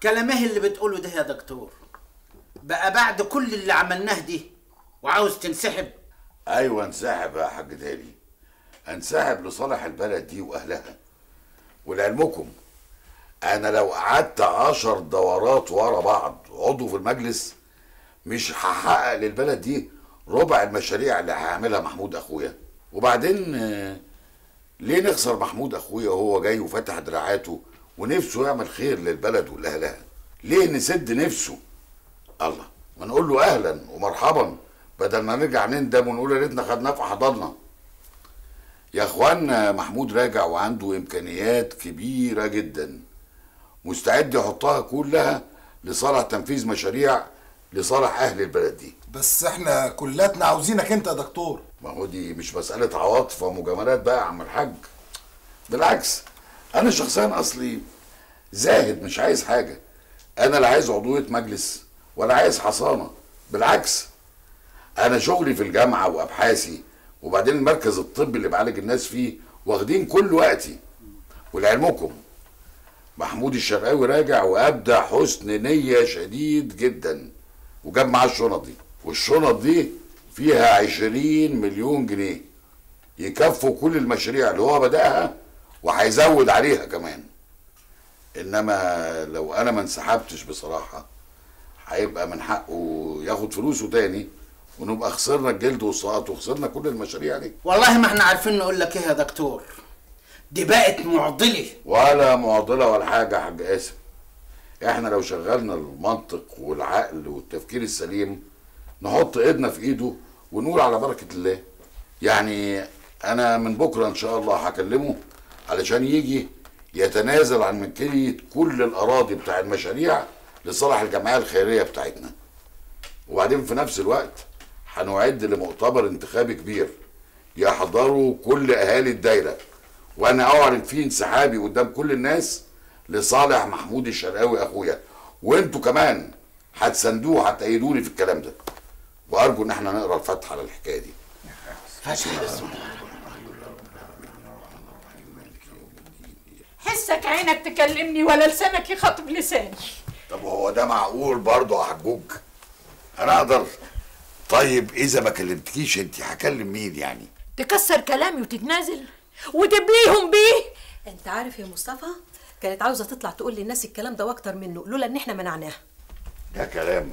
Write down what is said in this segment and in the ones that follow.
كلام ايه اللي بتقوله ده يا دكتور بقى بعد كل اللي عملناه دي وعاوز تنسحب ايوه انسحب يا حاج تاني انسحب لصالح البلد دي واهلها ولعلمكم انا لو قعدت عشر دورات ورا بعض عضو في المجلس مش هحقق للبلد دي ربع المشاريع اللي هيعملها محمود اخويا وبعدين آه، ليه نخسر محمود اخويا وهو جاي وفتح دراعاته ونفسه يعمل خير للبلد ولاهلها ليه نسد نفسه الله ما نقول له اهلا ومرحبا بدل ما نرجع نندم ونقول يا ريتنا خدناه في حضرنا يا اخوانا محمود راجع وعنده امكانيات كبيره جدا مستعد يحطها كلها لصالح تنفيذ مشاريع لصالح اهل البلد دي بس احنا كلاتنا عاوزينك انت يا دكتور ما هو دي مش مسألة عواطف ومجاملات بقى يا عم الحاج بالعكس أنا شخصيا أصلي زاهد مش عايز حاجة أنا لا عايز عضوية مجلس ولا عايز حصانة بالعكس أنا شغلي في الجامعة وأبحاثي وبعدين المركز الطبي اللي بعالج الناس فيه واخدين كل وقتي ولعلمكم محمود الشرقاوي راجع وأبدى حسن نية شديد جدا وجاب معاه الشنط دي والشنط دي فيها عشرين مليون جنيه يكفوا كل المشاريع اللي هو بدأها وهيزود عليها كمان انما لو انا ما انسحبتش بصراحة هيبقى من حقه ياخد فلوسه تاني ونبقى خسرنا الجلد والسقط وخسرنا كل المشاريع دي والله ما احنا عارفين نقول لك ايه يا دكتور دي بقت معضله ولا معضلة ولا حاجة يا حاج قاسم احنا لو شغلنا المنطق والعقل والتفكير السليم نحط ايدنا في ايده ونقول على بركة الله يعني انا من بكرة ان شاء الله هكلمه علشان يجي يتنازل عن ملكية كل الاراضي بتاع المشاريع لصالح الجمعية الخيرية بتاعتنا وبعدين في نفس الوقت هنعد لمؤتمر انتخابي كبير يحضره كل اهالي الدايره وانا اعلن فيه انسحابي قدام كل الناس لصالح محمود الشرقاوي اخويا وانتوا كمان هتساندوه هتأيدوني في الكلام ده وارجو ان احنا نقرا الفتحه على الحكايه دي حسك عينك تكلمني ولا لسانك يخاطب لساني طب هو ده معقول برضه يا حجوج انا اقدر طيب اذا ما كلمتكيش انت هكلم مين يعني تكسر كلامي وتتنازل وتبليهم بيه انت عارف يا مصطفى كانت عاوزه تطلع تقول للناس الكلام ده واكتر منه لولا ان احنا منعناها يا كلام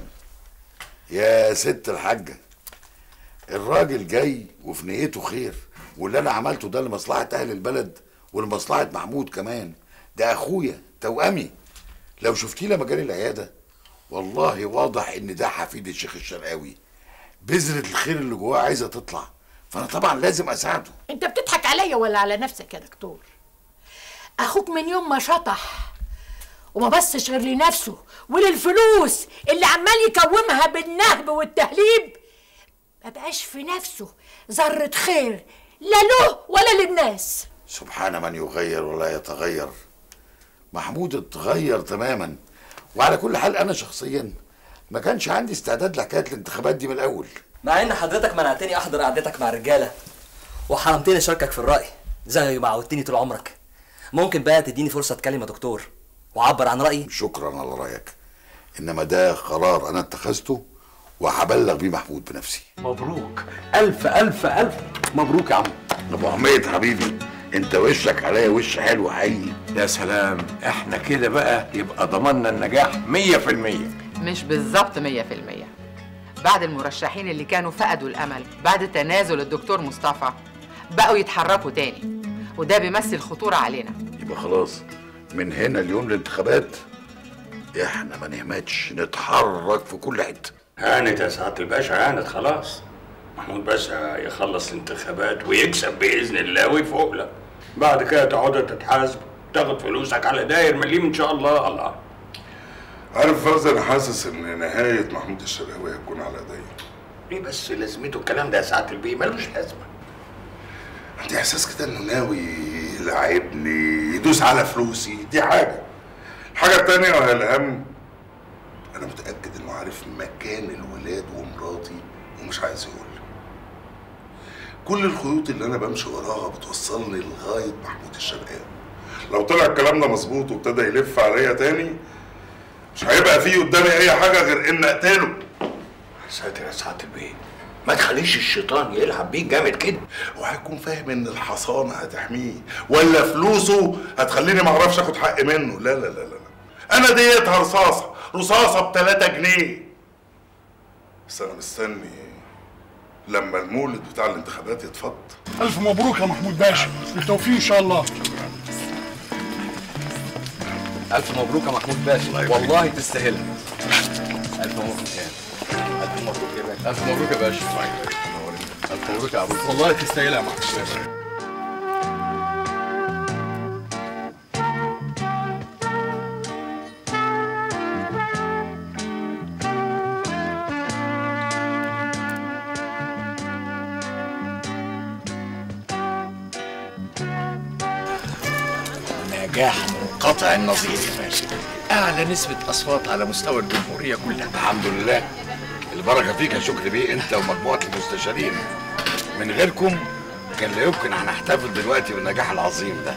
يا ست الحاجة الراجل جاي وفي نيته خير واللي انا عملته ده لمصلحة اهل البلد ولمصلحة محمود كمان ده اخويا توأمي لو شفتيه لما جالي العيادة والله واضح ان ده حفيد الشيخ الشرقاوي بذرة الخير اللي جواه عايزة تطلع فانا طبعا لازم اساعده انت بتضحك عليا ولا على نفسك يا دكتور اخوك من يوم ما شطح وما بصش غير لنفسه وللفلوس اللي عمال يكومها بالنهب والتهليب ما بقاش في نفسه ذرة خير لا له ولا للناس سبحان من يغير ولا يتغير محمود اتغير تماما وعلى كل حال انا شخصيا ما كانش عندي استعداد لحكايه الانتخابات دي من الاول مع ان حضرتك منعتني احضر قعدتك مع الرجاله وحرمتني اشاركك في الراي زي ما عودتني طول عمرك ممكن بقى تديني فرصه اتكلم يا دكتور واعبر عن رايي شكرا على رايك انما ده قرار انا اتخذته وهبلغ بيه محمود بنفسي مبروك الف الف الف مبروك يا عم ابو حميد حبيبي انت وشك عليا وش حلو حقيقي يا سلام احنا كده بقى يبقى ضمننا النجاح مية في المية مش بالظبط 100% بعد المرشحين اللي كانوا فقدوا الأمل بعد تنازل الدكتور مصطفى بقوا يتحركوا تاني وده بيمثل خطورة علينا يبقى خلاص من هنا اليوم الانتخابات احنا ما نهمتش نتحرك في كل حته هانت يا سعادة الباشا هانت خلاص محمود باشا يخلص الانتخابات ويكسب بإذن الله ويفوق لك بعد كده تقعد تتحاسب تاخد فلوسك على داير مليم إن شاء الله الله عارف فوزي انا حاسس ان نهايه محمود الشرقاوي هتكون على ايديا ليه بس لازمته الكلام ده يا سعادة البيه ملوش لازمة عندي احساس كده انه ناوي يلعبني يدوس على فلوسي دي حاجه الحاجه التانية وهي الاهم انا متاكد انه عارف مكان الولاد ومراتي ومش عايز يقول لي. كل الخيوط اللي انا بمشي وراها بتوصلني لغايه محمود الشرقاوي لو طلع الكلام ده مظبوط وابتدى يلف عليا تاني مش هيبقى فيه قدامي اي حاجه غير ان اقتله ساتر يا سعاده البيه ما تخليش الشيطان يلعب بيك جامد كده وهيكون فاهم ان الحصانه هتحميه ولا فلوسه هتخليني ما اعرفش اخد حق منه لا لا لا لا لا. انا ديتها رصاصه رصاصه ب 3 جنيه بس انا مستني لما المولد بتاع الانتخابات يتفض الف مبروك يا محمود باشا بالتوفيق ان شاء الله الف مبروك يا محمود باشا والله تستاهلها الف مبروك يا الف مبروك يا باشا الف مبروك يا باشا الف مبروك يا عبود والله تستاهلها يا محمود باشا نجاح منقطع النظير يا باشا اعلى نسبه اصوات على مستوى الجمهوريه كلها الحمد لله البركه فيك يا شكري بيه انت ومجموعه المستشارين من غيركم كان لا يمكن ان نحتفل دلوقتي بالنجاح العظيم ده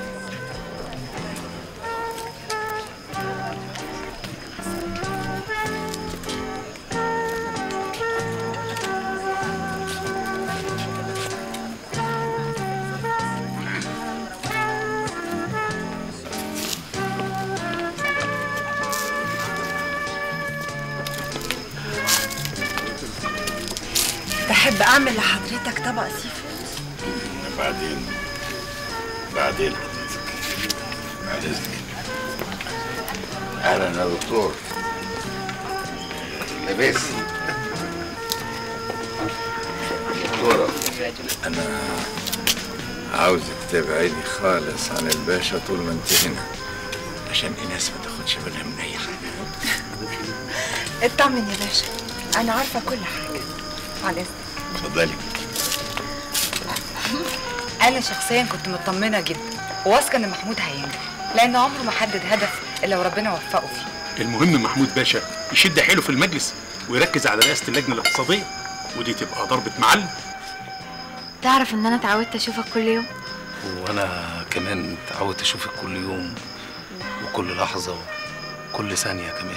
تحب اعمل لحضرتك طبق سي فود بعدين بعدين حضرتك بعد اذنك اهلا يا دكتور لبس دكتورة انا عاوزك تبعدي خالص عن الباشا طول ما انت هنا عشان ايناس ما تاخدش بالها من اي حاجه اطمن يا باشا انا عارفه كل حاجه على اذنك اتفضلي انا شخصيا كنت مطمنه جدا وواثقه ان محمود هينجح لان عمره ما حدد هدف الا وربنا وفقه فيه المهم محمود باشا يشد حيله في المجلس ويركز على رئاسه اللجنه الاقتصاديه ودي تبقى ضربه معلم تعرف ان انا اتعودت اشوفك كل يوم وانا كمان اتعودت اشوفك كل يوم وكل لحظه وكل ثانيه كمان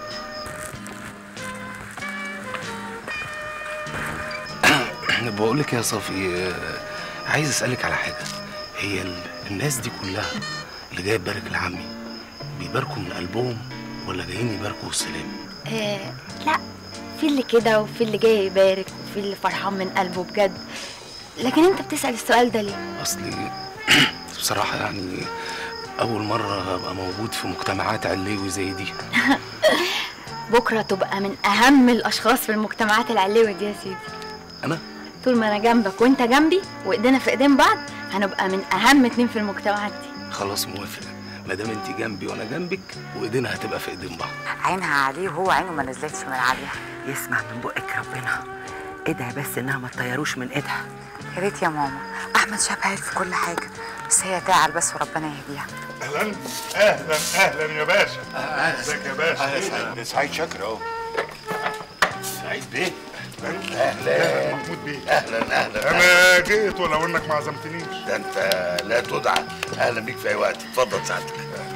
بقول لك يا صافي آه، عايز اسالك على حاجه هي ال- الناس دي كلها اللي جايه تبارك لعمي بيباركوا من قلبهم ولا جايين يباركوا السلام آه لا في اللي كده وفي اللي جاي يبارك وفي اللي فرحان من قلبه بجد لكن انت بتسأل السؤال ده ليه اصلي بصراحه يعني اول مره ابقى موجود في مجتمعات علوي زي دي بكره تبقى من اهم الاشخاص في المجتمعات العلوي دي يا سيدي انا طول ما انا جنبك وانت جنبي وايدينا في ايدين بعض هنبقى من اهم اتنين في المجتمعات دي خلاص موافق ما دام انت جنبي وانا جنبك وايدينا هتبقى في ايدين بعض عينها عليه وهو عينه ما نزلتش من عليها يسمع من بقك ربنا ادعي بس انها ما تطيروش من ايدها يا ريت يا ماما احمد شبهك في كل حاجه بس هي تعال بس وربنا يهديها اهلا اهلا اهلا يا باشا ازيك يا باشا ده سعيد شكر اهو سعيد بيه اهلا محمود بيه اهلا اهلا انا جيت ولو انك ما عزمتنيش ده انت لا تدعى اهلا بيك في اي وقت اتفضل سعادتك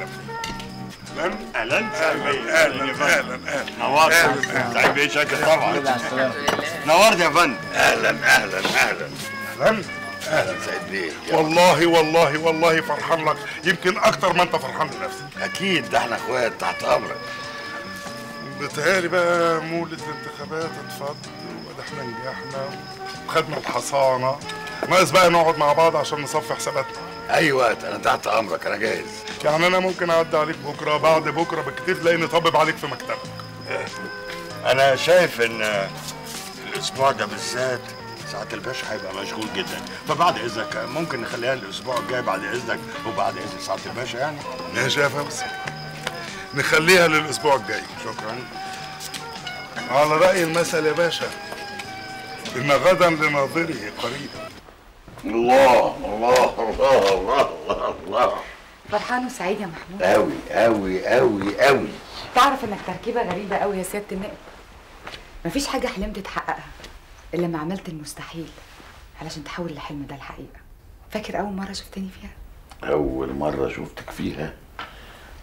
اهلا اهلا اهلا اهلا اهلا نورت أهلاً. سعيد بيه شاكر طبعا نورت يا فندم اهلا اهلا اهلا اهلا اهلا سعيد بيه والله والله والله فرحان لك يمكن اكتر ما انت فرحان لنفسك اكيد ده احنا اخوات تحت امرك بتهيألي بقى مولد الانتخابات اتفض وده احنا نجحنا وخدنا الحصانه ناقص بقى نقعد مع بعض عشان نصفي حساباتنا اي وقت انا تحت امرك انا جاهز يعني انا ممكن اعدي عليك بكره بعد بكره بالكتير تلاقيني طبب عليك في مكتبك انا شايف ان الاسبوع ده بالذات ساعة الباشا هيبقى مشغول جدا فبعد اذنك ممكن نخليها الاسبوع الجاي بعد اذنك وبعد اذن ساعة الباشا يعني ماشي يا فوزي نخليها للاسبوع الجاي شكرا على راي المثل يا باشا ان غدا لناظره قريب الله الله الله الله الله الله فرحان وسعيد يا محمود قوي قوي قوي قوي تعرف انك تركيبه غريبه قوي يا سياده النائب مفيش حاجه حلمت تحققها الا ما عملت المستحيل علشان تحول الحلم ده لحقيقه فاكر اول مره شفتني فيها اول مره شفتك فيها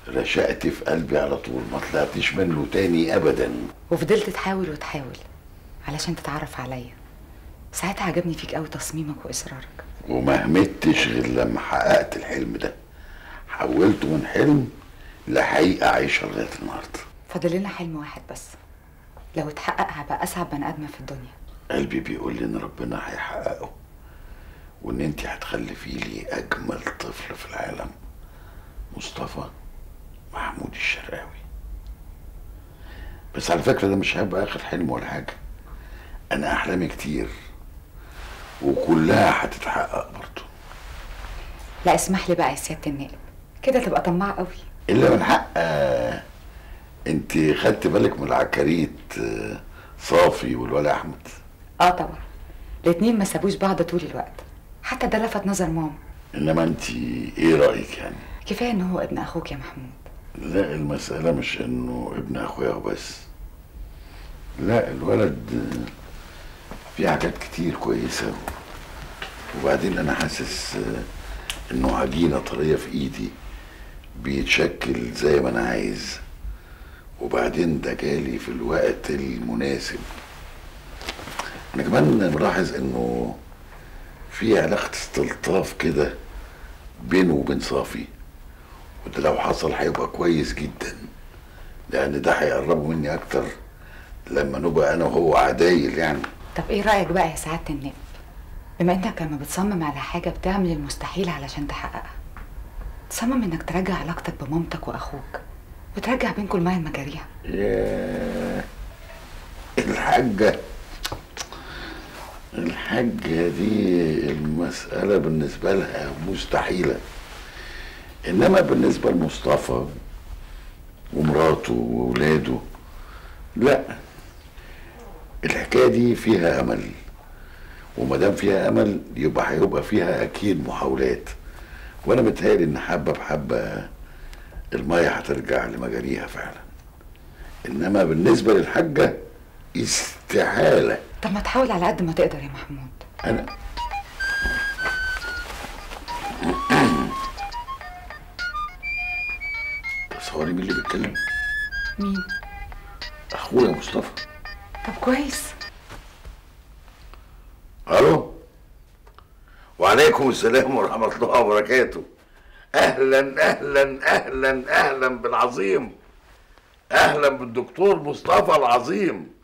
رشقت في قلبي على طول ما طلعتش منه تاني ابدا وفضلت تحاول وتحاول علشان تتعرف عليا ساعتها عجبني فيك قوي تصميمك واصرارك وما همتش غير لما حققت الحلم ده حولته من حلم لحقيقة عايشة لغاية النهاردة فاضل لنا حلم واحد بس لو اتحقق هبقى اسعد بني ادمه في الدنيا قلبي بيقول لي ان ربنا هيحققه وان انت هتخلفي لي اجمل طفل في العالم مصطفى محمود الشرقاوي بس على فكرة ده مش هيبقى اخر حلم ولا حاجة انا احلامي كتير وكلها هتتحقق برضه لا اسمح لي بقى يا سياده النائب كده تبقى طماع قوي الا من حق آه، انت خدت بالك من العكاريت آه، صافي والولا احمد اه طبعا الاتنين ما سابوش بعض طول الوقت حتى ده لفت نظر ماما انما انت ايه رايك يعني كفايه ان هو ابن اخوك يا محمود لا المسألة مش انه ابن اخويا وبس لا الولد آه، فيه حاجات كتير كويسة وبعدين انا حاسس آه، انه عجينة طرية في ايدي بيتشكل زي ما انا عايز وبعدين ده جالي في الوقت المناسب انا كمان ملاحظ انه في علاقة استلطاف كده بينه وبين صافي وده لو حصل هيبقى كويس جدا لان ده هيقربه مني اكتر لما نبقى انا وهو عدايل يعني طب ايه رايك بقى يا سعاده النائب بما انك لما بتصمم على حاجه بتعمل المستحيل علشان تحققها تصمم انك ترجع علاقتك بمامتك واخوك وترجع بينكم المايه المجاريها ياه الحاجة الحاجة دي المسألة بالنسبة لها مستحيلة إنما بالنسبة لمصطفى ومراته وولاده لا الحكاية دي فيها أمل وما دام فيها أمل يبقى هيبقى فيها أكيد محاولات وأنا متهيألي إن حبة بحبة المية هترجع لمجاريها فعلا إنما بالنسبة للحاجة استحالة طب ما تحاول على قد ما تقدر يا محمود أنا تصوري مين اللي بيتكلم؟ مين أخويا مصطفى طب كويس ألو وعليكم السلام ورحمة الله وبركاته أهلا أهلا أهلا أهلا بالعظيم أهلا بالدكتور مصطفى العظيم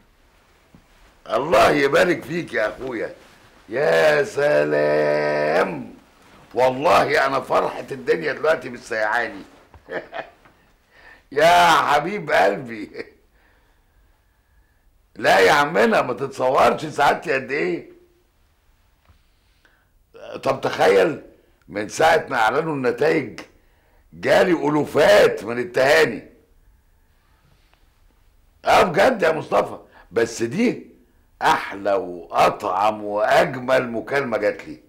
الله يبارك فيك يا أخويا يا سلام والله أنا فرحة الدنيا دلوقتي بالسيعاني يا حبيب قلبي لا يا عمنا ما تتصورش سعادتي قد ايه طب تخيل من ساعة ما اعلنوا النتائج جالي الوفات من التهاني اه بجد يا مصطفى بس دي احلى واطعم واجمل مكالمة جات لي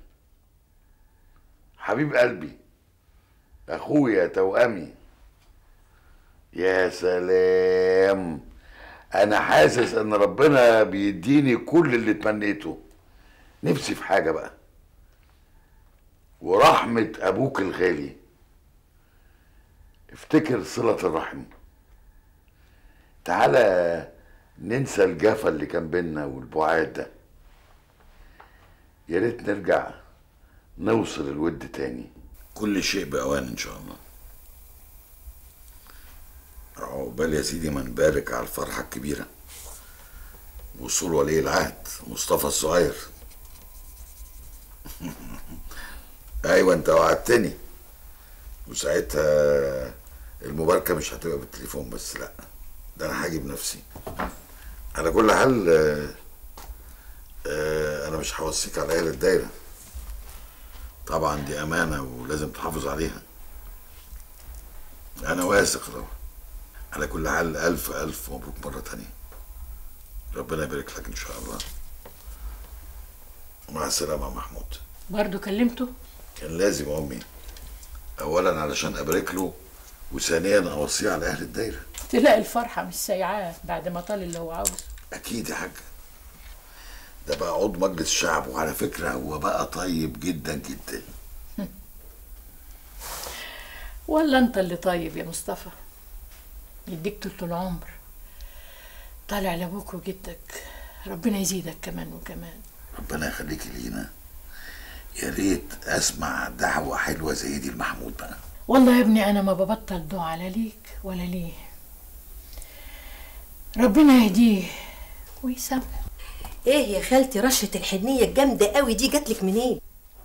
حبيب قلبي اخويا توأمي يا سلام انا حاسس ان ربنا بيديني كل اللي تمنيته نفسي في حاجة بقى ورحمة ابوك الغالي افتكر صلة الرحم تعالى ننسى الجفا اللي كان بينا والبعاد ده يا ريت نرجع نوصل الود تاني كل شيء بأوان إن شاء الله عقبال يا سيدي ما نبارك على الفرحة الكبيرة وصول ولي العهد مصطفى الصغير ايوه انت وعدتني وساعتها المباركة مش هتبقى بالتليفون بس لا ده انا هاجي بنفسي على كل حال آه، آه، انا مش هوصيك على اهل الدايرة طبعا دي امانة ولازم تحافظ عليها انا واثق طبعا على كل حال الف الف مبروك مرة تانية ربنا يبارك لك ان شاء الله مع السلامة يا محمود برضه كلمته كان لازم يا امي اولا علشان ابارك له وثانيا اوصيه على اهل الدايره تلاقي الفرحة مش سايعاه بعد ما طال اللي هو عاوزه اكيد يا حاج ده بقى عضو مجلس الشعب وعلى فكره هو بقى طيب جدا جدا ولا انت اللي طيب يا مصطفى يديك طول العمر طالع لابوك وجدك ربنا يزيدك كمان وكمان ربنا يخليكي لينا يا ريت اسمع دعوه حلوه زي دي لمحمود بقى والله يا ابني انا ما ببطل دعاء لا ليك ولا ليه ربنا يهديه ويسامحه ايه يا خالتي رشه الحنيه الجامده قوي دي جاتلك منين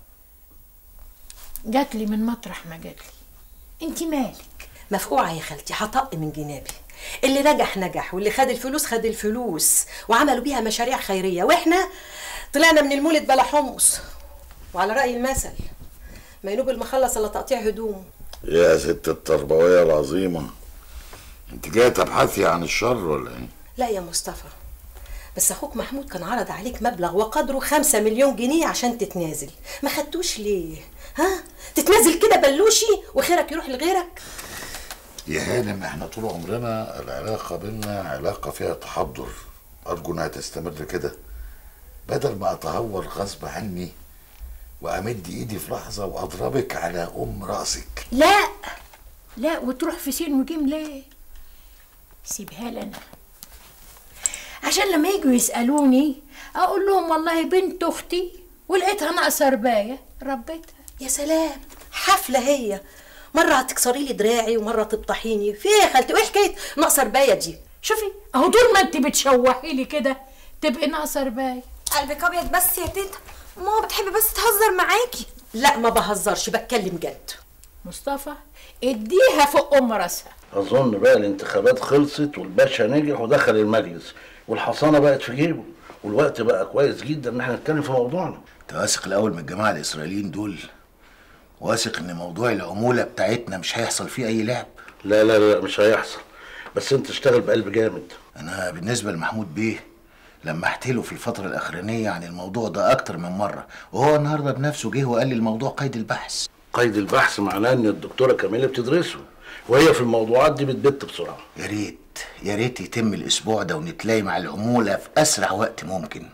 جات لي من مطرح ما جات لي انت مالك مفقوعه يا خالتي هطق من جنابي اللي نجح نجح واللي خد الفلوس خد الفلوس وعملوا بيها مشاريع خيريه واحنا طلعنا من المولد بلا حمص وعلى راي المثل ما ينوب المخلص الا تقطيع هدوم يا ست التربويه العظيمه انت جايه تبحثي عن الشر ولا ايه لا يا مصطفى بس اخوك محمود كان عرض عليك مبلغ وقدره خمسة مليون جنيه عشان تتنازل ما خدتوش ليه ها تتنازل كده بلوشي وخيرك يروح لغيرك يا هانم احنا طول عمرنا العلاقه بينا علاقه فيها تحضر ارجو انها تستمر كده بدل ما اتهور غصب عني وامد ايدي في لحظه واضربك على ام راسك لا لا وتروح في سين وجيم ليه سيبها لنا عشان لما يجوا يسألوني أقول لهم والله بنت أختي ولقيتها ناقصة رباية ربيتها يا سلام حفله هي مره هتكسري لي دراعي ومره تبطحيني في ايه يا خالتي وايه حكايه ناقصه ربايه دي شوفي أهو طول ما أنت بتشوحي لي كده تبقي ناقصة رباية قلبك ابيض بس يا تيتا ماما بتحب بس تهزر معاكي لا ما بهزرش بتكلم جد مصطفى اديها فوق أم راسها اظن بقى الانتخابات خلصت والباشا نجح ودخل المجلس والحصانه بقت في جيبه والوقت بقى كويس جدا ان احنا نتكلم في موضوعنا انت واثق الاول من الجماعه الاسرائيليين دول واثق ان موضوع العموله بتاعتنا مش هيحصل فيه اي لعب لا لا لا مش هيحصل بس انت اشتغل بقلب جامد انا بالنسبه لمحمود بيه لمحت له في الفتره الاخرانيه عن الموضوع ده اكتر من مره وهو النهارده بنفسه جه وقال لي الموضوع قيد البحث قيد البحث معناه ان الدكتوره كاميله بتدرسه وهي في الموضوعات دي بتبت بسرعه يا ريت يا ريت يتم الاسبوع ده ونتلاقي مع العموله في اسرع وقت ممكن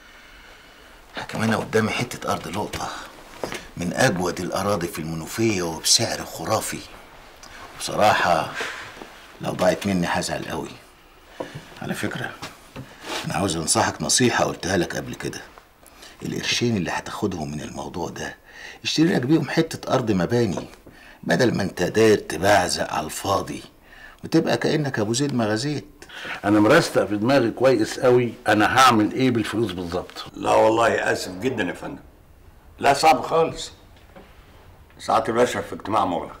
كمان أنا قدامي حته ارض لقطه من اجود الاراضي في المنوفيه وبسعر خرافي بصراحه لو ضاعت مني هزعل قوي على فكره انا عاوز انصحك نصيحه قلتها لك قبل كده القرشين اللي هتاخدهم من الموضوع ده اشتري لك بيهم حته ارض مباني بدل ما انت داير تبعزق على الفاضي وتبقى كانك ابو زيد ما غزيت انا مرستق في دماغي كويس قوي انا هعمل ايه بالفلوس بالظبط لا والله اسف جدا يا فندم لا صعب خالص ساعة الباشا في اجتماع مغلق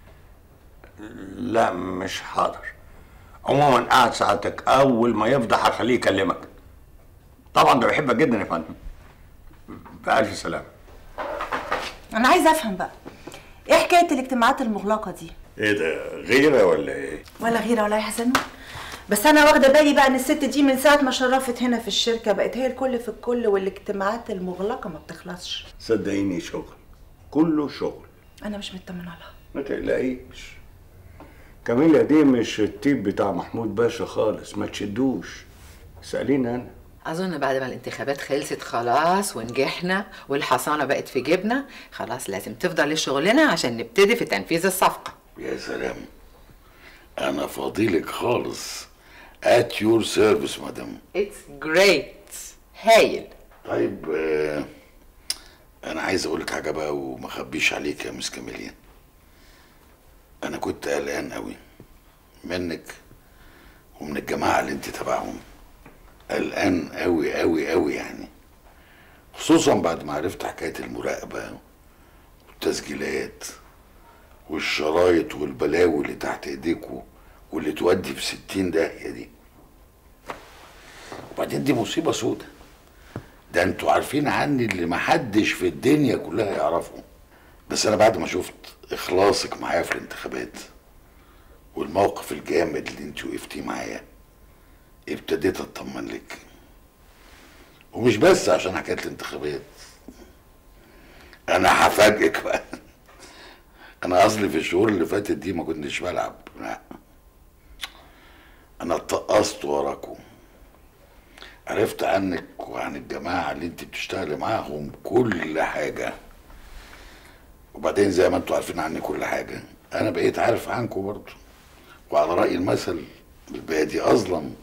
لا مش حاضر عموما قاعد ساعتك اول ما يفضح هخليه يكلمك طبعا ده بحبك جدا يا فندم بألف سلامة انا عايزه افهم بقى ايه حكايه الاجتماعات المغلقه دي ايه ده غيرة ولا ايه؟ ولا غيره ولا يا حسن بس انا واخده بالي بقى ان الست دي من ساعه ما شرفت هنا في الشركه بقت هي الكل في الكل والاجتماعات المغلقه ما بتخلصش صدقيني شغل كله شغل انا مش مطمنه لها ما تقلقيش كاميليا دي مش التيب بتاع محمود باشا خالص ما تشدوش سأليني انا أظن بعد ما الانتخابات خلصت خلاص ونجحنا والحصانة بقت في جيبنا خلاص لازم تفضل لشغلنا عشان نبتدي في تنفيذ الصفقة يا سلام انا فاضيلك خالص at your service مدام It's great هايل طيب آه، انا عايز اقول لك حاجه بقى وما اخبيش عليك يا مس كاميليا انا كنت قلقان قوي منك ومن الجماعه اللي انت تبعهم قلقان قوي قوي قوي يعني خصوصا بعد ما عرفت حكايه المراقبه والتسجيلات والشرايط والبلاوي اللي تحت ايديكوا واللي تودي في ستين داهيه دي وبعدين دي مصيبه سودة ده انتوا عارفين عني اللي محدش في الدنيا كلها يعرفه بس انا بعد ما شفت اخلاصك معايا في الانتخابات والموقف الجامد اللي انت وقفتيه معايا ابتديت اطمن لك ومش بس عشان حكايه الانتخابات انا هفاجئك بقى انا اصلي في الشهور اللي فاتت دي ما كنتش بلعب لا انا اتقصت وراكم عرفت عنك وعن الجماعه اللي انت بتشتغلي معاهم كل حاجه وبعدين زي ما انتوا عارفين عني كل حاجه انا بقيت عارف عنكم برضه وعلى راي المثل البادي اظلم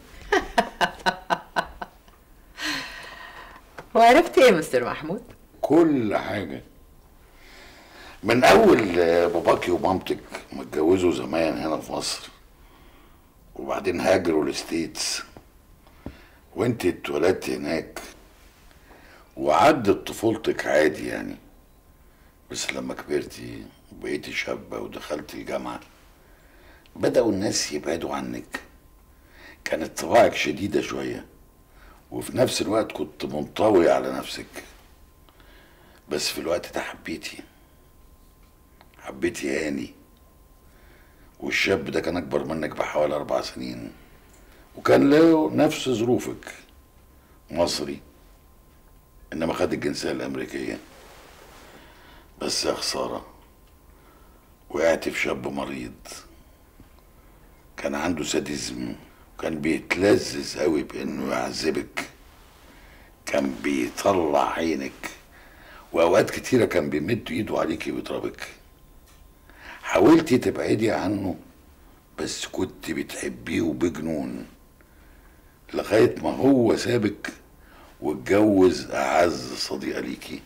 وعرفت ايه مستر محمود كل حاجه من اول آه، باباكي ومامتك ما اتجوزوا زمان هنا في مصر وبعدين هاجروا الستيتس وانت اتولدت هناك وعدت طفولتك عادي يعني بس لما كبرتي وبقيتي شابة ودخلتي الجامعة بدأوا الناس يبعدوا عنك كانت طباعك شديدة شوية وفي نفس الوقت كنت منطوي على نفسك بس في الوقت ده حبيتي حبيتي هاني والشاب ده كان أكبر منك بحوالي أربع سنين وكان له نفس ظروفك مصري إنما خد الجنسية الأمريكية بس يا خسارة وقعت في شاب مريض كان عنده ساديزم وكان بيتلذذ قوي بإنه يعذبك كان بيطلع عينك وأوقات كتيرة كان بيمد إيده عليكي ويضربك حاولتي تبعدي عنه بس كنت بتحبيه وبجنون لغاية ما هو سابك واتجوز أعز صديقة ليكي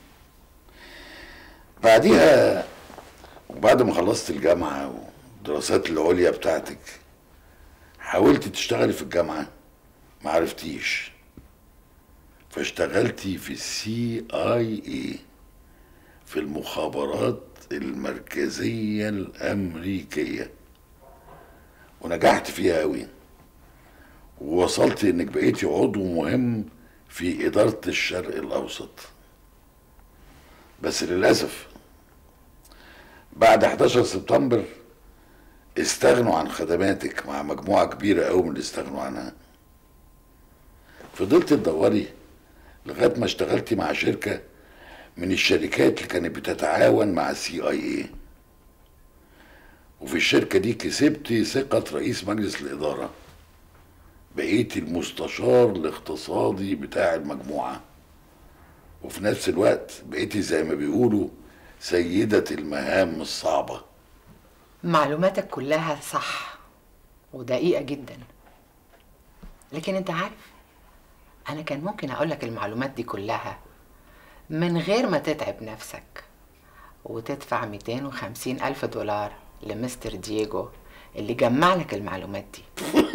بعديها وبعد ما خلصت الجامعة والدراسات العليا بتاعتك حاولتي تشتغلي في الجامعة ما عرفتيش فاشتغلتي في السي اي اي في المخابرات المركزية الأمريكية ونجحت فيها قوي ووصلت انك بقيتي عضو مهم في إدارة الشرق الأوسط بس للأسف بعد 11 سبتمبر استغنوا عن خدماتك مع مجموعة كبيرة قوي من اللي استغنوا عنها فضلت تدوري لغاية ما اشتغلتي مع شركة من الشركات اللي كانت بتتعاون مع السي اي اي وفي الشركة دي كسبتي ثقة رئيس مجلس الإدارة بقيتي المستشار الاقتصادي بتاع المجموعة وفي نفس الوقت بقيتي زي ما بيقولوا سيدة المهام الصعبة معلوماتك كلها صح ودقيقة جدا لكن انت عارف انا كان ممكن اقولك المعلومات دي كلها من غير ما تتعب نفسك وتدفع 250 ألف دولار لمستر دييجو اللي جمع لك المعلومات دي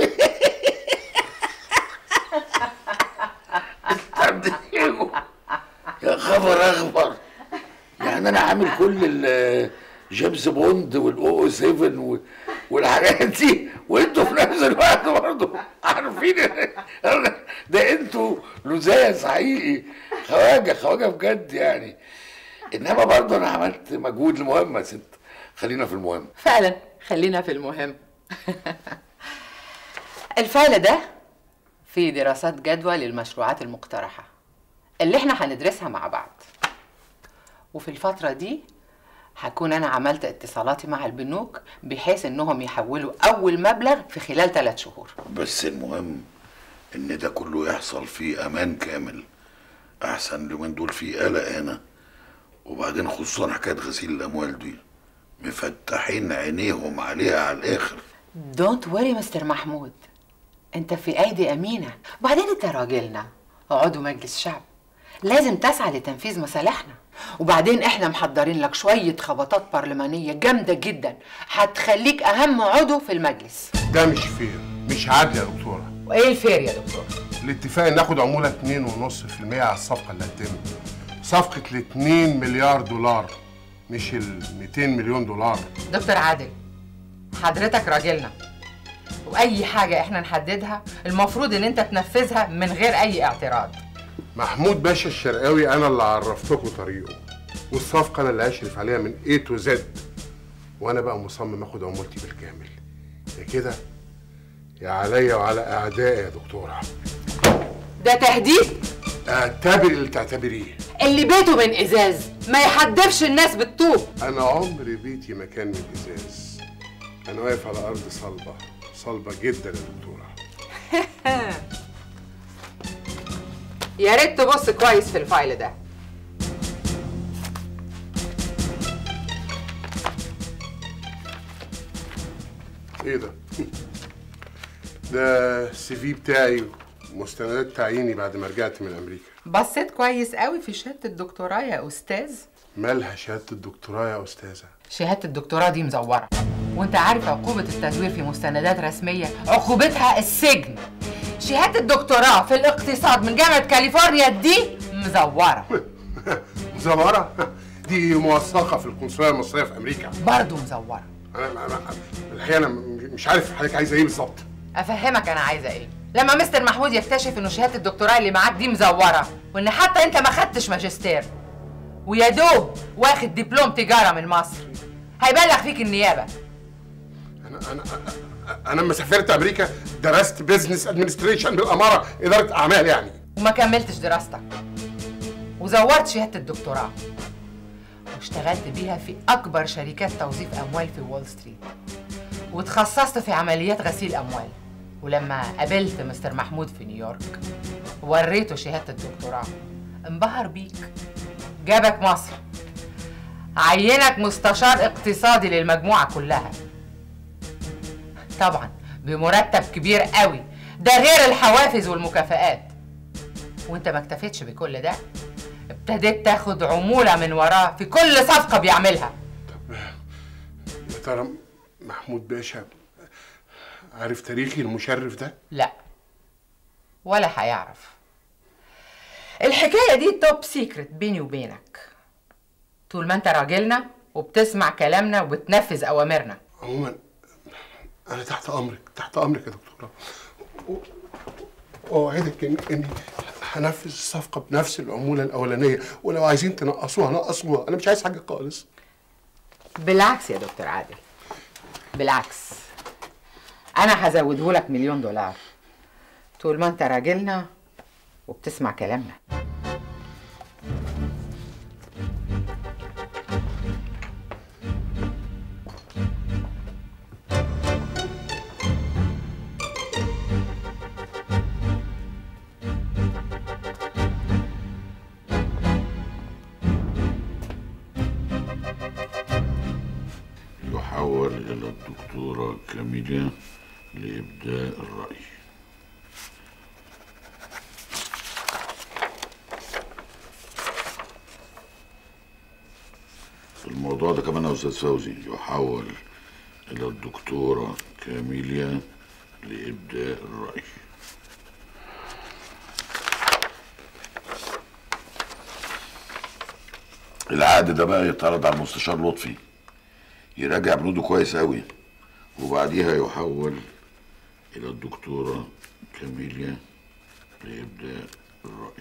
يا خبر اخبر يعني انا عامل كل ال- جيمس بوند والاو 7 و- والحاجات دي وانتوا في نفس الوقت برضه عارفين ده انتوا لزاز حقيقي خواجه خواجه بجد يعني انما برضه انا عملت مجهود المهم يا ست خلينا في المهم فعلا خلينا في المهم الفايل ده فيه دراسات جدوى للمشروعات المقترحة اللي احنا هندرسها مع بعض وفي الفترة دي هكون أنا عملت اتصالاتي مع البنوك بحيث إنهم يحولوا أول مبلغ في خلال ثلاث شهور بس المهم ان ده كله يحصل في امان كامل احسن اليومين دول في قلق هنا وبعدين خصوصا حكايه غسيل الاموال دي مفتحين عينيهم عليها على الاخر دونت وري مستر محمود انت في ايدي امينه وبعدين انت راجلنا عضو مجلس شعب لازم تسعى لتنفيذ مصالحنا وبعدين احنا محضرين لك شويه خبطات برلمانيه جامده جدا هتخليك اهم عضو في المجلس ده مش فير مش عادل يا دكتوره وايه الفير يا دكتور الاتفاق ان ناخد عموله 2.5% على الصفقه اللي هتتم صفقه ال 2 مليار دولار مش ال 200 مليون دولار دكتور عادل حضرتك راجلنا واي حاجه احنا نحددها المفروض ان انت تنفذها من غير اي اعتراض محمود باشا الشرقاوي انا اللي عرفتكم طريقه والصفقه انا اللي هشرف عليها من A تو Z وانا بقى مصمم اخد عمولتي بالكامل يا كده يا عليا وعلى اعدائي يا دكتوره ده تهديد اعتبري اللي تعتبريه اللي بيته من ازاز ما يحدفش الناس بالطوب انا عمري بيتي مكان من الازاز انا واقف على ارض صلبه صلبه جدا يا دكتوره يا ريت تبص كويس في الفايل ده ايه ده؟ ده السي في بتاعي ومستندات تعييني بعد ما رجعت من امريكا بصيت كويس قوي في شهاده الدكتوراه يا استاذ مالها شهاده الدكتوراه يا استاذه شهاده الدكتوراه دي مزوره وانت عارف عقوبه التزوير في مستندات رسميه عقوبتها السجن شهاده الدكتوراه في الاقتصاد من جامعه كاليفورنيا دي مزوره مزوره دي موثقه في القنصليه المصريه في امريكا برضه مزوره انا أنا- أنا- الحقيقه انا م- مش عارف حضرتك عايزه ايه بالظبط افهمك انا عايزه ايه لما مستر محمود يكتشف انه شهاده الدكتوراه اللي معاك دي مزوره وان حتى انت ما خدتش ماجستير ويا دوب واخد دبلوم تجاره من مصر هيبلغ فيك النيابه انا انا انا لما سافرت امريكا درست بزنس ادمنستريشن بالاماره اداره اعمال يعني وما كملتش دراستك وزورت شهاده الدكتوراه واشتغلت بيها في اكبر شركات توظيف اموال في وول ستريت وتخصصت في عمليات غسيل اموال ولما قابلت مستر محمود في نيويورك وريته شهاده الدكتوراه انبهر بيك جابك مصر عينك مستشار اقتصادي للمجموعه كلها طبعا بمرتب كبير قوي ده غير الحوافز والمكافآت وانت ما اكتفيتش بكل ده ابتديت تاخد عمولة من وراه في كل صفقة بيعملها يا ترى محمود باشا عارف تاريخي المشرف ده لا ولا هيعرف الحكاية دي توب سيكرت بيني وبينك طول ما انت راجلنا وبتسمع كلامنا وبتنفذ اوامرنا عموما انا تحت امرك تحت امرك يا دكتوره و- واوعدك ان اني هنفذ الصفقه بنفس العموله الاولانيه ولو عايزين تنقصوها نقصوها انا مش عايز حاجه خالص بالعكس يا دكتور عادل بالعكس انا هزوده لك مليون دولار طول ما انت راجلنا وبتسمع كلامنا يحول إلى الدكتورة كاميليا لإبداء الرأي الموضوع ده كمان يا أستاذ فوزي يحول إلى الدكتورة كاميليا لإبداء الرأي العقد ده بقى يتعرض على المستشار لطفي يراجع بنوده كويس قوي وبعديها يحول إلى الدكتورة كاميليا لإبداء الرأي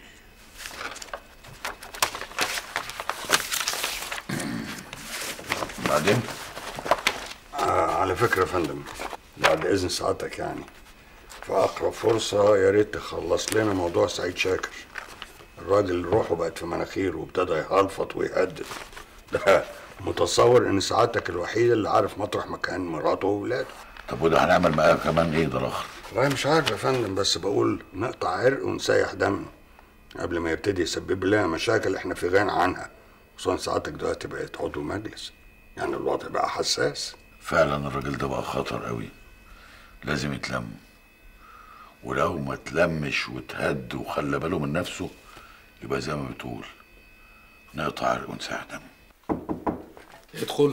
بعدين آه على فكرة يا فندم بعد إذن سعادتك يعني في أقرب فرصة يا ريت تخلص لنا موضوع سعيد شاكر الراجل روحه بقت في مناخيره وابتدى يهلفط ويهدد ده متصور إن سعادتك الوحيد اللي عارف مطرح مكان مراته وولاده طب وده هنعمل معاه كمان إيه ده الآخر والله مش عارف يا فندم بس بقول نقطع عرق ونسيح دم قبل ما يبتدي يسبب لنا مشاكل احنا في غنى عنها خصوصا سعادتك دلوقتي بقيت عضو مجلس يعني الوضع بقى حساس فعلا الراجل ده بقى خطر قوي لازم يتلم ولو ما تلمش وتهد وخلى باله من نفسه يبقى زي ما بتقول نقطع عرق ونساح دم ادخل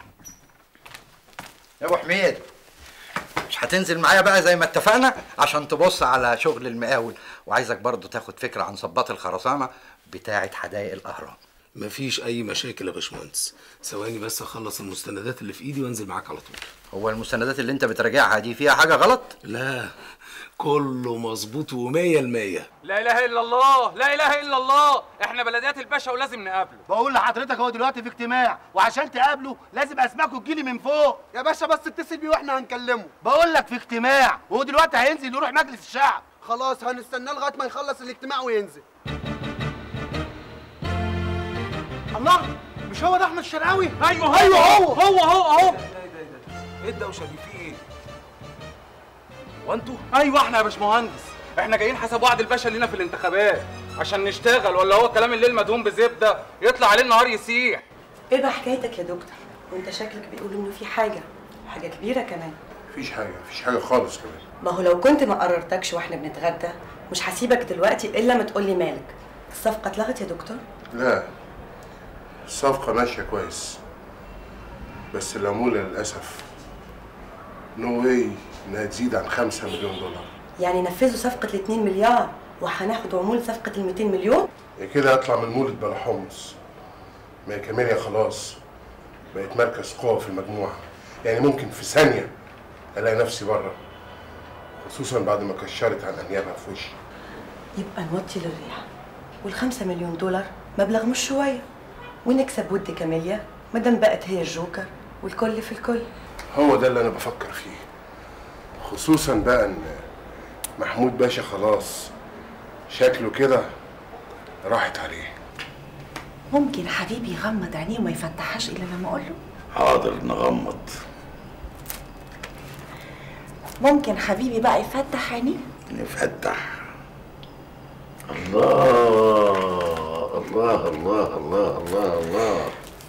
يا ابو حميد مش هتنزل معايا بقى زي ما اتفقنا عشان تبص على شغل المقاول وعايزك برضو تاخد فكره عن صباط الخرسانه بتاعه حدائق الاهرام مفيش اي مشاكل يا باشمهندس ثواني بس اخلص المستندات اللي في ايدي وانزل معاك على طول هو المستندات اللي انت بتراجعها دي فيها حاجه غلط لا كله مظبوط ومية المية لا اله الا الله لا اله الا الله احنا بلديات الباشا ولازم نقابله بقول لحضرتك هو دلوقتي في اجتماع وعشان تقابله لازم اسمعكم تجيلي من فوق يا باشا بس اتصل بيه واحنا هنكلمه بقول لك في اجتماع وهو دلوقتي هينزل يروح مجلس الشعب خلاص هنستناه لغايه ما يخلص الاجتماع وينزل الله مش هو ده احمد الشرقاوي ايوه ايوه هو هو هو اهو ايه الدوشه دي في ايه وانتوا ايوه احنا يا باشمهندس احنا جايين حسب وعد الباشا لينا في الانتخابات عشان نشتغل ولا هو كلام الليل مدهون بزبده يطلع عليه النهار يسيح ايه بقى حكايتك يا دكتور وانت شكلك بيقول انه في حاجه حاجه كبيره كمان مفيش حاجه مفيش حاجه خالص كمان ما هو لو كنت ما قررتكش واحنا بنتغدى مش هسيبك دلوقتي الا ما تقولي مالك الصفقه اتلغت يا دكتور لا الصفقه ماشيه كويس بس العموله للاسف نو واي انها تزيد عن 5 مليون دولار يعني نفذوا صفقه ال 2 مليار وهناخد عمول صفقه ال 200 مليون يا كده اطلع من مولد بلا حمص ما هي كاميليا خلاص بقت مركز قوة في المجموعة يعني ممكن في ثانية الاقي نفسي بره خصوصا بعد ما كشرت عن انيابها في وشي يبقى نوطي للريح والخمسة مليون دولار مبلغ مش شوية ونكسب ود كاميليا مادام بقت هي الجوكر والكل في الكل هو ده اللي انا بفكر فيه خصوصا بقى ان محمود باشا خلاص شكله كده راحت عليه ممكن حبيبي يغمض عينيه وما يفتحهاش الا لما اقول له حاضر نغمض ممكن حبيبي بقى يفتح عينيه نفتح الله الله الله الله الله الله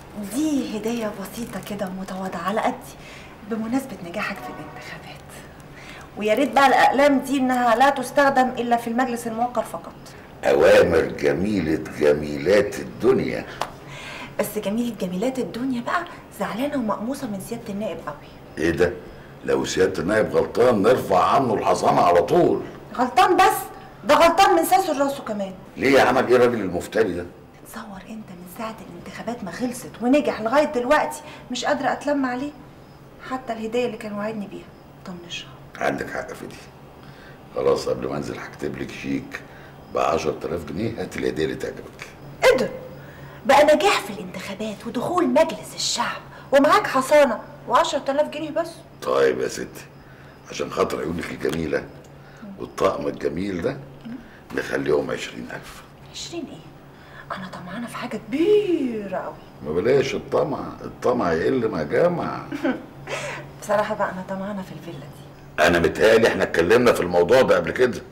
دي هدية بسيطة كده متواضعة على قدي بمناسبة نجاحك في الانتخابات ويا ريت بقى الأقلام دي إنها لا تستخدم إلا في المجلس الموقر فقط أوامر جميلة جميلات الدنيا بس جميلة جميلات الدنيا بقى زعلانة ومقموصة من سيادة النائب قوي إيه ده؟ لو سيادة النائب غلطان نرفع عنه الحصانة على طول غلطان بس ده غلطان من ساسه لراسه كمان ليه عمل إيه الراجل المفتري ده؟ تصور انت من ساعة الانتخابات ما خلصت ونجح لغاية دلوقتي مش قادرة اتلم عليه حتى الهدية اللي كان وعدني بيها طنشها عندك حق في دي خلاص قبل ما انزل هكتب لك شيك ب 10000 جنيه هات الهديه اللي تعجبك قدر بقى نجاح في الانتخابات ودخول مجلس الشعب ومعاك حصانة و10000 جنيه بس طيب يا ستي عشان خاطر عيونك الجميله والطقم الجميل ده نخليهم 20000 20 ايه انا طمعانة في حاجة كبيرة قوي ما بلاش الطمع الطمع يقل ما جمع بصراحة بقى انا طمعانة في الفيلا دي انا متهيألي احنا اتكلمنا في الموضوع ده قبل كده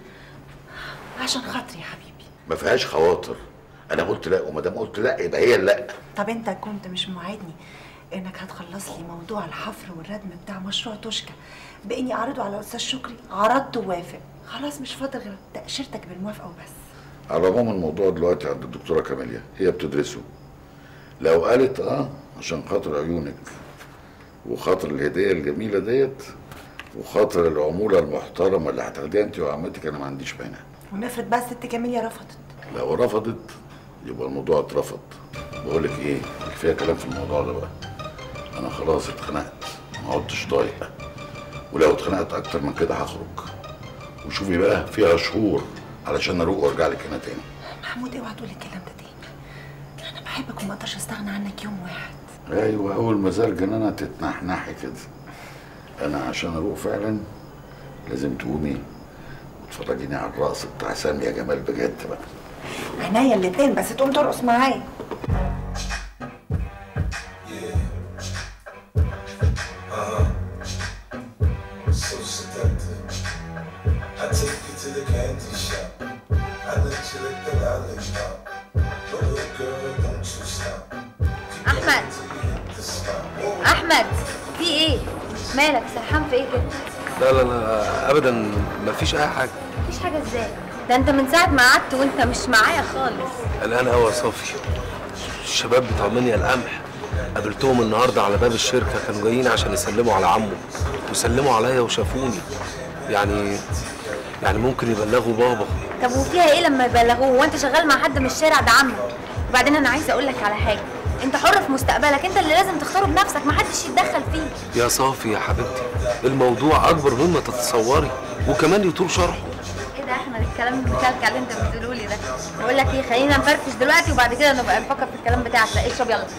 عشان خاطري يا حبيبي ما فيهاش خواطر انا قلت لا وما دام قلت لا يبقى هي لا طب انت كنت مش موعدني انك هتخلص لي موضوع الحفر والردم بتاع مشروع توشكا باني اعرضه على استاذ شكري عرضت ووافق خلاص مش فاضل غير تاشيرتك بالموافقه وبس على العموم الموضوع دلوقتي عند الدكتوره كاميليا هي بتدرسه لو قالت اه عشان خاطر عيونك وخاطر الهديه الجميله ديت وخاطر العموله المحترمه اللي هتاخديها انت وعمتك انا ما عنديش مانع ونفرض بقى الست كاميليا رفضت لو رفضت يبقى الموضوع اترفض بقول لك ايه كفايه كلام في الموضوع ده بقى انا خلاص اتخنقت ما عدتش طايق ولو اتخنقت اكتر من كده هخرج وشوفي بقى فيها شهور علشان اروق وارجع لك هنا تاني محمود اوعى تقول الكلام ده تاني انا بحبك وما اقدرش استغنى عنك يوم واحد ايوه اول ما زال جنانها تتنحنحي كده انا عشان اروق فعلا لازم تقومي وتفرجيني على الرقص بتاع سامية جمال بجد بقى عينيا الاتنين بس تقوم ترقص معايا So seductive. I take you to the candy shop. I let you lick the lollipop. But little girl, don't you stop. احمد The spot. احمد في ايه مالك سرحان في ايه كده لا لا لا ابدا ما فيش اي حاجه مفيش حاجه ازاي ده انت من ساعه ما قعدت وانت مش معايا خالص الان هو يا صافي الشباب بتوع منيا القمح قابلتهم النهارده على باب الشركه كانوا جايين عشان يسلموا على عمه وسلموا عليا وشافوني يعني يعني ممكن يبلغوا بابا طب وفيها ايه لما يبلغوه هو انت شغال مع حد من الشارع ده عمك وبعدين انا عايزه اقول لك على حاجه انت حر في مستقبلك انت اللي لازم تختاره بنفسك محدش يتدخل فيه يا صافي يا حبيبتي الموضوع اكبر مما تتصوري وكمان يطول شرحه ايه ده يا احمد الكلام المكلكع اللي انت بتقوله لي ده بقول لك ايه خلينا نفرفش دلوقتي وبعد كده نبقى نفكر في الكلام بتاعك ده اشرب يلا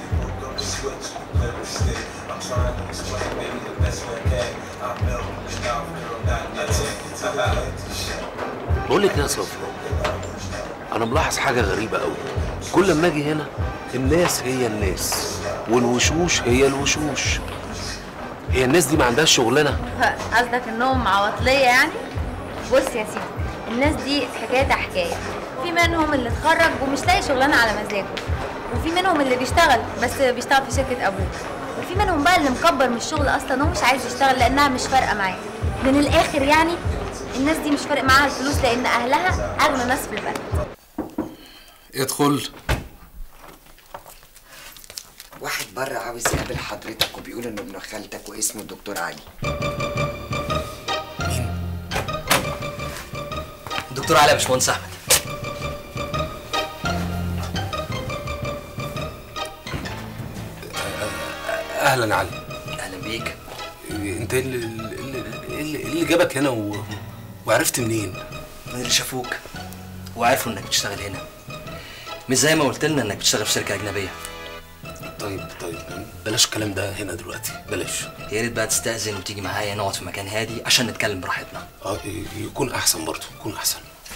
بقول لك يا صافي انا ملاحظ حاجه غريبه قوي كل ما اجي هنا الناس هي الناس والوشوش هي الوشوش هي الناس دي ما عندهاش شغلانه قصدك انهم عواطليه يعني بص يا سيدي الناس دي حكايه حكايه في منهم اللي اتخرج ومش لاقي شغلانه على مزاجه وفي منهم اللي بيشتغل بس بيشتغل في شركه ابوه في منهم بقى اللي مكبر من الشغل اصلا ومش عايز يشتغل لانها مش فارقه معاه من الاخر يعني الناس دي مش فارق معاها الفلوس لان اهلها اغنى ناس في البلد ادخل واحد بره عاوز يقابل حضرتك وبيقول انه ابن خالتك واسمه الدكتور علي دكتور علي يا باشمهندس احمد اهلا علي اهلا بيك انت إيه اللي, اللي, اللي, اللي جابك هنا و... وعرفت منين من اللي شافوك وعرفوا انك بتشتغل هنا مش زي ما قلت لنا انك بتشتغل في شركه اجنبيه طيب طيب بلاش الكلام ده هنا دلوقتي بلاش يا ريت بقى تستأذن وتيجي معايا نقعد في مكان هادي عشان نتكلم براحتنا اه ي- يكون احسن برضه يكون احسن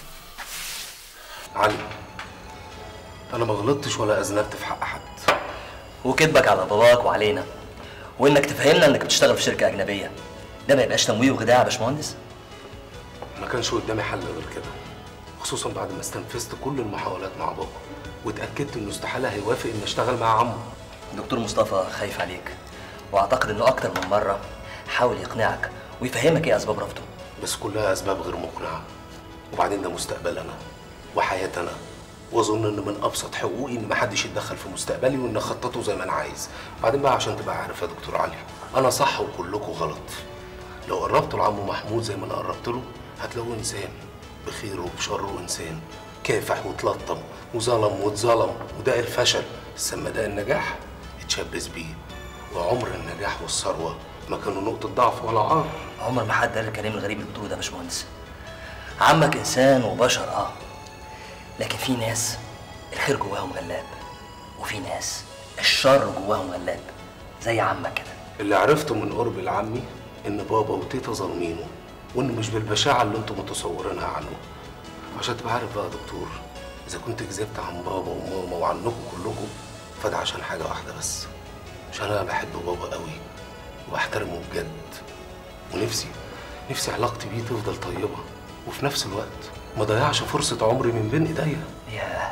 علي انا ما غلطتش ولا اذنبت في حق حد وكذبك على باباك وعلينا وانك تفهمنا انك بتشتغل في شركه اجنبيه ده ما يبقاش تمويه وخداع يا باشمهندس ما كانش قدامي حل غير كده خصوصا بعد ما استنفذت كل المحاولات مع بابا واتاكدت انه استحاله هيوافق اني اشتغل مع عمه دكتور مصطفى خايف عليك واعتقد انه اكتر من مره حاول يقنعك ويفهمك ايه اسباب رفضه بس كلها اسباب غير مقنعه وبعدين ده مستقبل انا وحياتي انا واظن ان من ابسط حقوقي ان محدش يتدخل في مستقبلي وان اخططه زي ما انا عايز بعدين بقى عشان تبقى عارف يا دكتور علي انا صح وكلكم غلط لو قربتوا لعمو محمود زي ما انا قربت له هتلاقوه انسان بخيره وبشره انسان كافح وتلطم وظلم واتظلم وده الفشل بس لما ده النجاح اتشبث بيه وعمر النجاح والثروه ما كانوا نقطه ضعف ولا عار عمر ما حد قال الكلام الغريب اللي بتقوله ده يا باشمهندس عمك انسان وبشر اه لكن في ناس الخير جواهم غلاب وفي ناس الشر جواهم غلاب زي عمك كده اللي عرفته من قرب لعمي ان بابا وتيتا ظالمينه وانه مش بالبشاعه اللي انتم متصورينها عنه عشان تبقى عارف بقى يا دكتور اذا كنت كذبت عن بابا وماما وعنكم كلكم فده عشان حاجه واحده بس عشان انا بحب بابا قوي وبحترمه بجد ونفسي نفسي علاقتي بيه تفضل طيبه وفي نفس الوقت ما ضيعش فرصه عمري من بين ايديا ياه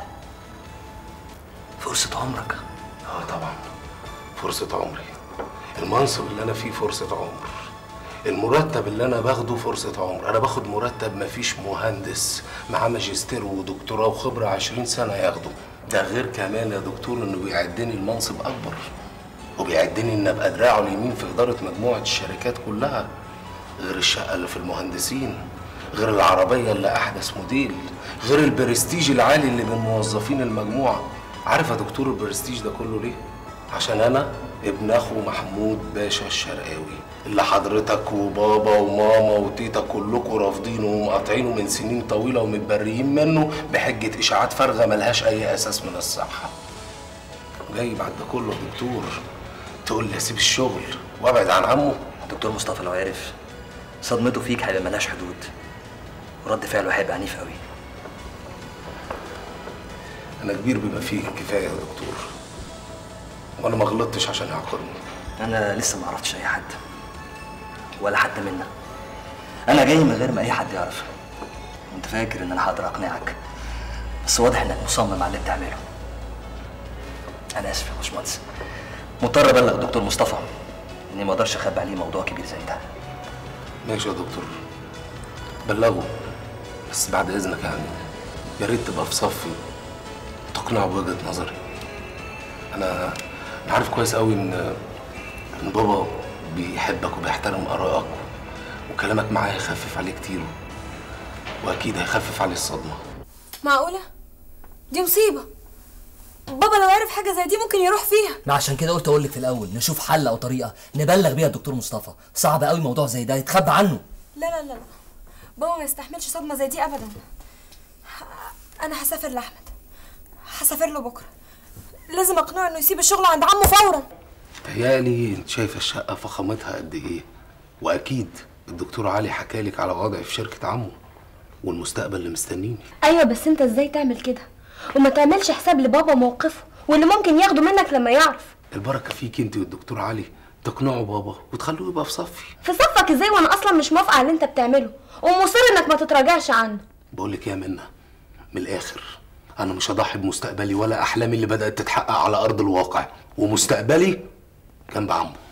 فرصه عمرك اه طبعا فرصة عمري المنصب اللي انا فيه فرصة عمر المرتب اللي انا باخده فرصة عمر انا باخد مرتب مفيش مهندس معاه ماجستير ودكتوراه وخبرة عشرين سنة ياخده ده غير كمان يا دكتور انه بيعدني المنصب اكبر وبيعدني ان ابقى دراعه اليمين في ادارة مجموعة الشركات كلها غير الشقة اللي في المهندسين غير العربية اللي احدث موديل غير البرستيج العالي اللي بين موظفين المجموعة عارف يا دكتور البرستيج ده كله ليه؟ عشان انا ابن اخو محمود باشا الشرقاوي اللي حضرتك وبابا وماما وتيتا كلكم رافضينه ومقاطعينه من سنين طويله ومتبريين منه بحجه اشاعات فارغه ملهاش اي اساس من الصحه. جاي بعد ده كله يا دكتور تقول لي اسيب الشغل وابعد عن عمه؟ دكتور مصطفى لو عرف صدمته فيك هيبقى ملهاش حدود ورد فعله هيبقى عنيف قوي انا كبير بما فيه الكفايه يا دكتور وانا ما غلطتش عشان يعاقبني انا لسه ما عرفتش اي حد ولا حد منا انا جاي من غير ما اي حد يعرف كنت فاكر ان انا هقدر اقنعك بس واضح انك مصمم على اللي بتعمله انا اسف يا باشمهندس مضطر ابلغ الدكتور مصطفى اني ما اقدرش اخبي عليه موضوع كبير زي ده ماشي يا دكتور بلغه بس بعد اذنك يعني يا ريت تبقى في صفي تقنعه بوجهه نظري انا انا عارف كويس قوي ان ان بابا بيحبك وبيحترم ارائك وكلامك معاه هيخفف عليه كتير واكيد هيخفف عليه الصدمه معقولة؟ دي مصيبة بابا لو عرف حاجة زي دي ممكن يروح فيها ما عشان كده قلت اقول لك في الاول نشوف حل او طريقه نبلغ بيها الدكتور مصطفى صعب قوي موضوع زي ده يتخبى عنه لا لا لا لا بابا ما يستحملش صدمة زي دي أبدا أنا هسافر لأحمد هسافر له بكرة لازم أقنعه إنه يسيب الشغل عند عمه فورا تهيألي انت شايفه الشقه فخامتها قد ايه واكيد الدكتور علي حكالك على وضعي في شركه عمه والمستقبل اللي مستنيني ايوه بس انت ازاي تعمل كده وما تعملش حساب لبابا موقفه واللي ممكن ياخده منك لما يعرف البركه فيك انت والدكتور علي تقنعوا بابا وتخلوه يبقى في صفي في صفك ازاي وانا اصلا مش موافقه على اللي انت بتعمله ومصر انك ما تتراجعش عنه بقول لك يا منى من الاخر انا مش هضحي بمستقبلي ولا احلامي اللي بدات تتحقق على ارض الواقع ومستقبلي جنب عمه